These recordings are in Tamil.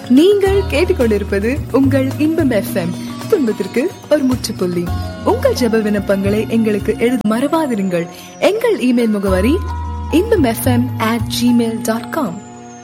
நீங்கள் கேட்டுக்கொண்டிருப்பது உங்கள் இன்பம் எஃப்எம் துன்பத்திற்கு ஒரு முற்றுப்புள்ளி உங்கள் ஜெப விண்ணப்பங்களை எங்களுக்கு எழுத மறவாதிருங்கள் எங்கள் இமெயில் முகவரி Inbam FM at Gmail dot com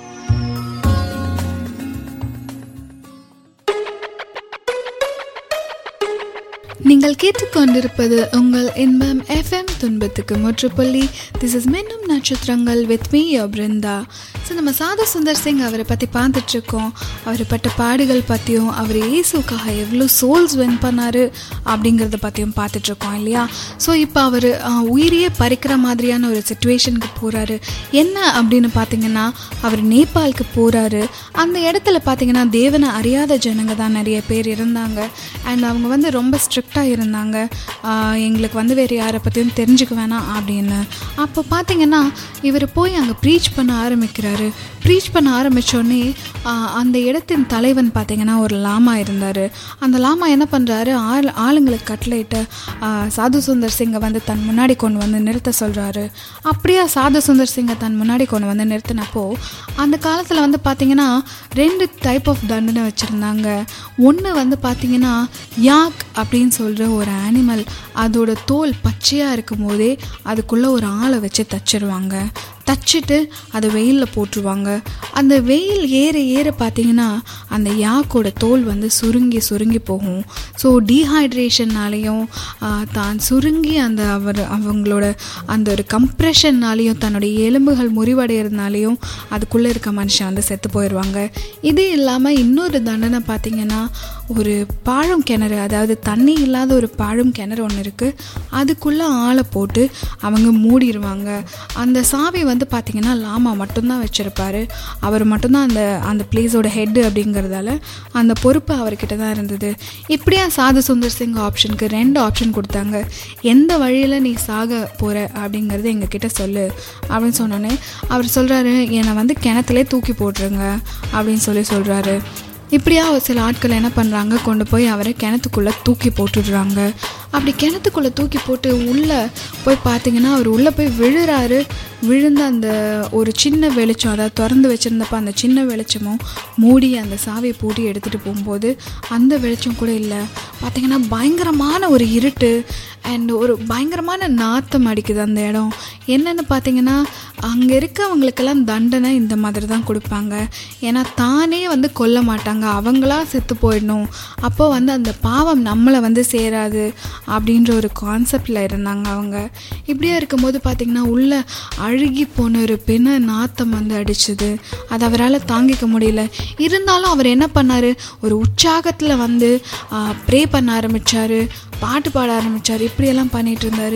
நீங்கள் கேட்டுக்கொண்டிருப்பது உங்கள் இன்பம் எஃப்எம் துன்பத்துக்கு முற்றுப்புள்ளி திஸ் இஸ் மென்னும் நட்சத்திரங்கள் வித் மீ பிருந்தா ஸோ நம்ம சாதா சுந்தர் சிங் அவரை பற்றி பார்த்துட்டு இருக்கோம் அவர் பட்ட பாடுகள் பற்றியும் அவர் இயேசுக்காக எவ்வளோ சோல்ஸ் வின் பண்ணார் அப்படிங்கிறத பற்றியும் பார்த்துட்ருக்கோம் இல்லையா ஸோ இப்போ அவர் உயிரையே பறிக்கிற மாதிரியான ஒரு சுச்சுவேஷனுக்கு போகிறாரு என்ன அப்படின்னு பார்த்தீங்கன்னா அவர் நேபாளுக்கு போகிறாரு அந்த இடத்துல பார்த்தீங்கன்னா தேவனை அறியாத ஜனங்க தான் நிறைய பேர் இருந்தாங்க அண்ட் அவங்க வந்து ரொம்ப ஸ்ட்ரிக்டாக இருந்தாங்க ஆஹ் எங்களுக்கு வந்து வேறு யாரை பற்றியும் தெரிஞ்சுக்க வேணாம் அப்படின்னு அப்போ பார்த்தீங்கன்னா இவர் போய் அங்கே ப்ரீச் பண்ண ஆரம்பிக்கிறாரு ப்ரீச் பண்ண ஆரம்பித்தோடனே அந்த இடத்தின் தலைவன் பார்த்தீங்கன்னா ஒரு லாமா இருந்தார் அந்த லாமா என்ன பண்ணுறாரு ஆள் ஆளுங்களுக்கு கட்லைட்டு சாது சுந்தர் சிங்கை வந்து தன் முன்னாடி கொண்டு வந்து நிறுத்த சொல்கிறாரு அப்படியே சாது சுந்தர் சிங்கை தன் முன்னாடி கொண்டு வந்து நிறுத்தினப்போ அந்த காலத்தில் வந்து பார்த்தீங்கன்னா ரெண்டு டைப் ஆஃப் தண்டனை வச்சுருந்தாங்க ஒன்று வந்து பார்த்தீங்கன்னா யாக் அப்படின்னு சொல்கிற ஒரு அனிமல் அதோட தோல் பச்சையாக இருக்கும் போதே அதுக்குள்ளே ஒரு ஆளை வச்சு தச்சிருவாங்க தச்சுட்டு அதை வெயிலில் போட்டுருவாங்க அந்த வெயில் ஏற ஏற பார்த்தீங்கன்னா அந்த யாக்கோட தோல் வந்து சுருங்கி சுருங்கி போகும் ஸோ டீஹைட்ரேஷன்னாலேயும் தான் சுருங்கி அந்த அவர் அவங்களோட அந்த ஒரு கம்ப்ரெஷன்னாலேயும் தன்னுடைய எலும்புகள் முறிவடைகிறதுனாலையும் அதுக்குள்ளே இருக்க மனுஷன் வந்து செத்து போயிடுவாங்க இது இல்லாமல் இன்னொரு தண்டனை பார்த்தீங்கன்னா ஒரு பாழும் கிணறு அதாவது தண்ணி இல்லாத ஒரு பாழும் கிணறு ஒன்று இருக்குது அதுக்குள்ளே ஆளை போட்டு அவங்க மூடிடுவாங்க அந்த சாவி வந்து பார்த்திங்கன்னா லாமா மட்டும்தான் வச்சுருப்பாரு அவர் மட்டும்தான் அந்த அந்த பிளேஸோட ஹெட்டு அப்படிங்கிறதால அந்த பொறுப்பு அவர்கிட்ட தான் இருந்தது இப்படியா சாது சுந்தர் சிங் ஆப்ஷனுக்கு ரெண்டு ஆப்ஷன் கொடுத்தாங்க எந்த வழியில் நீ சாக போகிற அப்படிங்கிறது எங்ககிட்ட சொல்லு அப்படின்னு சொன்னோன்னே அவர் சொல்கிறாரு என்னை வந்து கிணத்துலே தூக்கி போட்டுருங்க அப்படின்னு சொல்லி சொல்கிறாரு இப்படியா ஒரு சில ஆட்கள் என்ன பண்ணுறாங்க கொண்டு போய் அவரை கிணத்துக்குள்ளே தூக்கி போட்டுடுறாங்க அப்படி கிணத்துக்குள்ளே தூக்கி போட்டு உள்ளே போய் பார்த்தீங்கன்னா அவர் உள்ளே போய் விழுறாரு விழுந்த அந்த ஒரு சின்ன வெளிச்சம் அதாவது திறந்து வச்சுருந்தப்ப அந்த சின்ன வெளிச்சமும் மூடி அந்த சாவியை பூட்டி எடுத்துகிட்டு போகும்போது அந்த வெளிச்சம் கூட இல்லை பார்த்தீங்கன்னா பயங்கரமான ஒரு இருட்டு அண்ட் ஒரு பயங்கரமான நாத்தம் அடிக்குது அந்த இடம் என்னென்னு பார்த்தீங்கன்னா அங்கே இருக்கவங்களுக்கெல்லாம் தண்டனை இந்த மாதிரி தான் கொடுப்பாங்க ஏன்னா தானே வந்து கொல்ல மாட்டாங்க அவங்களா செத்து போயிடணும் அப்போ வந்து அந்த பாவம் நம்மளை வந்து சேராது அப்படின்ற ஒரு கான்செப்டில் இருந்தாங்க அவங்க இப்படியே இருக்கும்போது பார்த்திங்கன்னா உள்ள அழுகி போன ஒரு பிண நாத்தம் வந்து அடிச்சுது அது அவரால் தாங்கிக்க முடியல இருந்தாலும் அவர் என்ன பண்ணார் ஒரு உற்சாகத்தில் வந்து ப்ரே பண்ண ஆரம்பித்தார் பாட்டு பாட ஆரம்பித்தார் இப்படியெல்லாம் பண்ணிகிட்டு இருந்தார்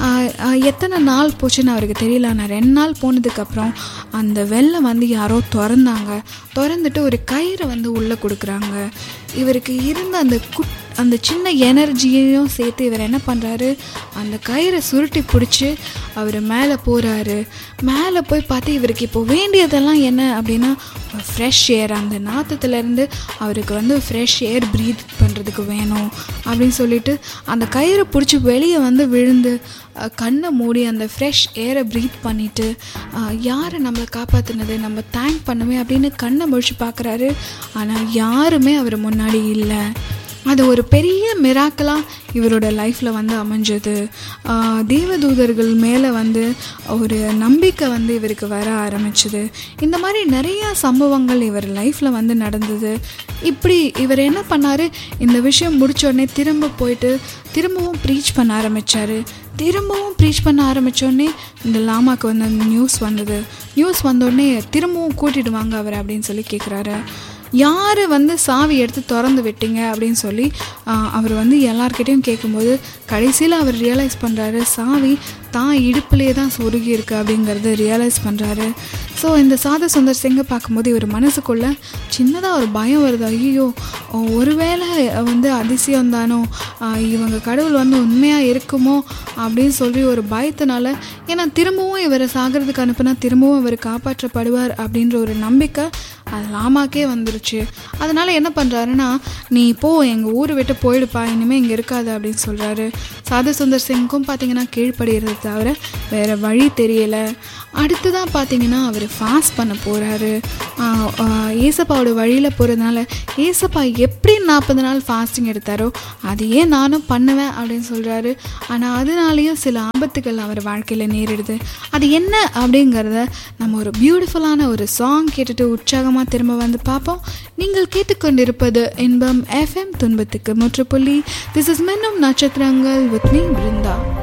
எத்தனை நாள் போச்சுன்னு அவருக்கு தெரியல ஆனால் ரெண்டு நாள் போனதுக்கப்புறம் அந்த வெள்ளம் வந்து யாரோ திறந்தாங்க திறந்துட்டு ஒரு கயிறை வந்து உள்ளே கொடுக்குறாங்க இவருக்கு இருந்த அந்த குட் அந்த சின்ன எனர்ஜியையும் சேர்த்து இவர் என்ன பண்ணுறாரு அந்த கயிறை சுருட்டி பிடிச்சி அவர் மேலே போகிறாரு மேலே போய் பார்த்து இவருக்கு இப்போ வேண்டியதெல்லாம் என்ன அப்படின்னா ஃப்ரெஷ் ஏர் அந்த நாத்தத்துலேருந்து அவருக்கு வந்து ஃப்ரெஷ் ஏர் ப்ரீத் பண்ணுறதுக்கு வேணும் அப்படின்னு சொல்லிட்டு அந்த கயிறை பிடிச்சி வெளியே வந்து விழுந்து கண்ணை மூடி அந்த ஃப்ரெஷ் ஏரை ப்ரீத் பண்ணிவிட்டு யாரை நம்மளை காப்பாற்றினது நம்ம தேங்க் பண்ணுமே அப்படின்னு கண்ணை முழிச்சு பார்க்குறாரு ஆனால் யாருமே அவர் முன்னாடி இல்லை அது ஒரு பெரிய மிராக்கலாக இவரோட லைஃப்பில் வந்து அமைஞ்சது தேவதூதர்கள் மேலே வந்து ஒரு நம்பிக்கை வந்து இவருக்கு வர ஆரம்பிச்சுது இந்த மாதிரி நிறையா சம்பவங்கள் இவர் லைஃப்பில் வந்து நடந்தது இப்படி இவர் என்ன பண்ணார் இந்த விஷயம் முடித்தோடனே திரும்ப போயிட்டு திரும்பவும் ப்ரீச் பண்ண ஆரம்பித்தார் திரும்பவும் ப்ரீச் பண்ண ஆரம்பித்தோடனே இந்த லாமாக்கு வந்து அந்த நியூஸ் வந்தது நியூஸ் வந்தோடனே திரும்பவும் கூட்டிட்டு வாங்க அவர் அப்படின்னு சொல்லி கேட்குறாரு யார் வந்து சாவி எடுத்து திறந்து விட்டீங்க அப்படின்னு சொல்லி அவர் வந்து எல்லார்கிட்டையும் கேட்கும்போது கடைசியில் அவர் ரியலைஸ் பண்ணுறாரு சாவி தான் இடுப்புலேயே தான் சொருகி இருக்கு அப்படிங்கிறது ரியலைஸ் பண்ணுறாரு ஸோ இந்த சாத சுந்தர் சிங்கை பார்க்கும்போது இவர் மனசுக்குள்ளே சின்னதாக ஒரு பயம் வருது ஐயோ ஒருவேளை வந்து அதிசயம் தானோ இவங்க கடவுள் வந்து உண்மையாக இருக்குமோ அப்படின்னு சொல்லி ஒரு பயத்தினால ஏன்னா திரும்பவும் இவரை சாகிறதுக்கு அனுப்புனா திரும்பவும் இவர் காப்பாற்றப்படுவார் அப்படின்ற ஒரு நம்பிக்கை அது லாமாக்கே வந்துருச்சு அதனால என்ன பண்ணுறாருன்னா நீ போ எங்கள் ஊரை விட்டு போயிடுப்பா இனிமேல் இங்கே இருக்காது அப்படின்னு சொல்கிறாரு சாது சுந்தர் சிங்க்கும் பார்த்தீங்கன்னா கீழ்ப்படுகிறது தவிர வேறு வழி தெரியலை அடுத்ததான் பார்த்தீங்கன்னா அவர் ஃபாஸ்ட் பண்ண போகிறாரு ஏசப்பாவோட வழியில் போகிறதுனால ஏசப்பா எப்படி நாற்பது நாள் ஃபாஸ்டிங் எடுத்தாரோ அதையே நானும் பண்ணுவேன் அப்படின்னு சொல்கிறாரு ஆனால் அதனாலேயும் சில ஆபத்துகள் அவர் வாழ்க்கையில் நேரிடுது அது என்ன அப்படிங்கிறத நம்ம ஒரு பியூட்டிஃபுல்லான ஒரு சாங் கேட்டுட்டு உற்சாகமாக திரும்ப வந்து பார்ப்போம் நீங்கள் கேட்டுக்கொண்டிருப்பது இன்பம் எஃப்எம் துன்பத்துக்கு முற்றுப்புள்ளி திஸ் இஸ் மென்னும் நட்சத்திரங்கள் வித் மீ பிருந்தா